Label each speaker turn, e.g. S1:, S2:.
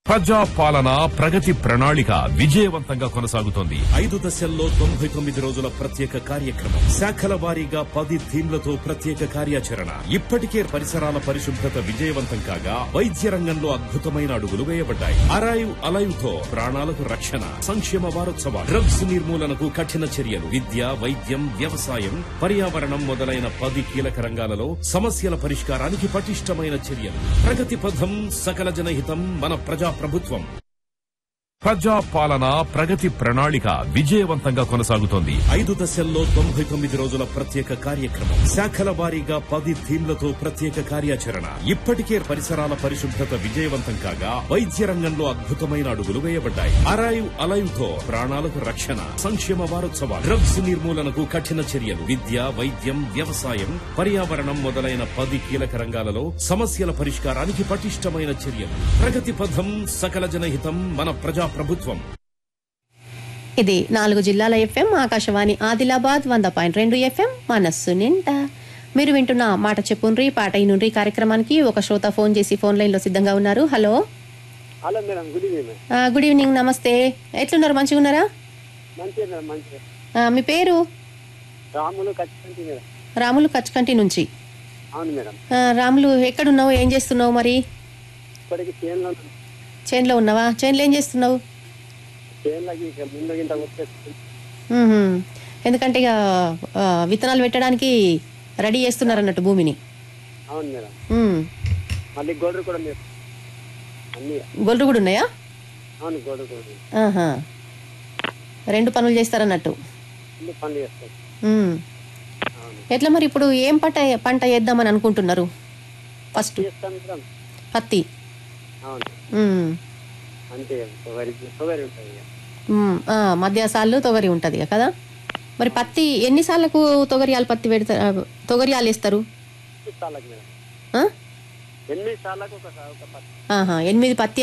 S1: ప్రజా పాలన ప్రగతి ప్రణాళిక విజయవంతంగా కొనసాగుతోంది
S2: ఐదు దశల్లో తొంభై తొమ్మిది రోజుల ప్రత్యేక కార్యక్రమం శాఖల వారీగా పది థీమ్లతో ప్రత్యేక కార్యాచరణ ఇప్పటికే పరిసరాల పరిశుభ్రత విజయవంతం కాగా వైద్య రంగంలో అద్భుతమైన అడుగులు వేయబడ్డాయి అరైవ్ అలైవ్ తో ప్రాణాలకు రక్షణ సంక్షేమ వారోత్సవాలు డ్రగ్స్ నిర్మూలనకు కఠిన చర్యలు విద్య వైద్యం వ్యవసాయం పర్యావరణం మొదలైన పది కీలక రంగాలలో సమస్యల పరిష్కారానికి పటిష్టమైన చర్యలు ప్రగతి పథం సకల జనహితం మన ప్రజా ప్రభుత్వం
S1: ప్రజా పాలన ప్రగతి ప్రణాళిక విజయవంతంగా కొనసాగుతోంది
S2: ఐదు దశల్లో తొంభై తొమ్మిది రోజుల ప్రత్యేక కార్యక్రమం శాఖల వారీగా పది థీమ్లతో ప్రత్యేక కార్యాచరణ ఇప్పటికే పరిసరాల పరిశుభ్రత విజయవంతం కాగా వైద్య రంగంలో అద్భుతమైన అడుగులు వేయబడ్డాయి అరైవ్ అలైవ్ తో ప్రాణాలకు రక్షణ సంక్షేమ వారోత్సవాలు డ్రగ్స్ నిర్మూలనకు కఠిన చర్యలు విద్య వైద్యం వ్యవసాయం పర్యావరణం మొదలైన పది కీలక రంగాలలో సమస్యల పరిష్కారానికి పటిష్టమైన చర్యలు ప్రగతి పథం సకల జనహితం మన ప్రజా ప్రభుత్వం
S3: ఇది నాలుగు జిల్లాల ఎఫ్ఎం ఆకాశవాణి ఆదిలాబాద్ వంద పాయింట్ రెండు ఎఫ్ఎం మనస్సు నిండా మీరు వింటున్న మాట చెప్పుండ్రి పాట ఇనుండ్రి కార్యక్రమానికి ఒక శ్రోత ఫోన్ చేసి ఫోన్ లైన్ లో సిద్ధంగా ఉన్నారు hello
S4: hello madam good evening madam
S3: ఆ, గుడ్ ఈవినింగ్ నమస్తే ఎట్లున్నారు మంచిగా ఉన్నారా
S4: మంచిగా మేడం మంచిగా
S3: ఆ, మీ పేరు
S4: రాములు ఖచ్చితంగా మేడం
S3: రాములు కచ్కంటి నుంచి
S4: అవును మేడం
S3: ఆ, రాములు ఎక్కడున్నావు ఏం చేస్తున్నావు మరి
S4: ఇప్పటికి చేనులో
S3: చేన్లో ఉన్నావా చేన్లో ఏం చేస్తున్నావు
S4: చేనులకి ఇక ముందు ఇంత వచ్చేస్తుంది
S3: మ్మ్హ్మ్. ఎందుకంటే ఇక ఆ, విత్తనాలు పెట్టడానికి రెడీ చేస్తున్నారు అన్నట్టు భూమిని
S4: అవును మేడం
S3: మ్మ్.
S4: మళ్ళీ గోడలు కూడా మీరు అన్ని
S3: గొల్లు కూడా ఉన్నాయా
S4: అవును గోడలు కూడా
S3: ఆహా. రెండు పనులు చేస్తారన్నట్టు
S4: అన్ని పనులు చేస్తాం
S3: మ్మ్.
S4: అవును
S3: ఎట్లా మరి ఇప్పుడు ఏం పంట పంట వేద్దామని అనుకుంటున్నారు ఫస్ట్
S4: చేస్తాం మేడం
S3: పత్తి
S4: అవును
S3: మ్మ్.
S4: అంతే పొగరి పొగరి ఉంటుంది ఇక
S3: మ్మ్. ఆ, మధ్య సార్లు తొగరి ఉంటుంది కదా మరి పత్తి ఎన్ని సార్లకు తొగరియాలు పత్తి పెడతారు తొగరియాలు వేస్తారు
S4: ఎనిమిది సార్లకు మేడం
S3: ఆ?
S4: ఎనిమిది సార్లకు ఒక ఒక పత్తి
S3: ఆహా ఎనిమిది పత్తి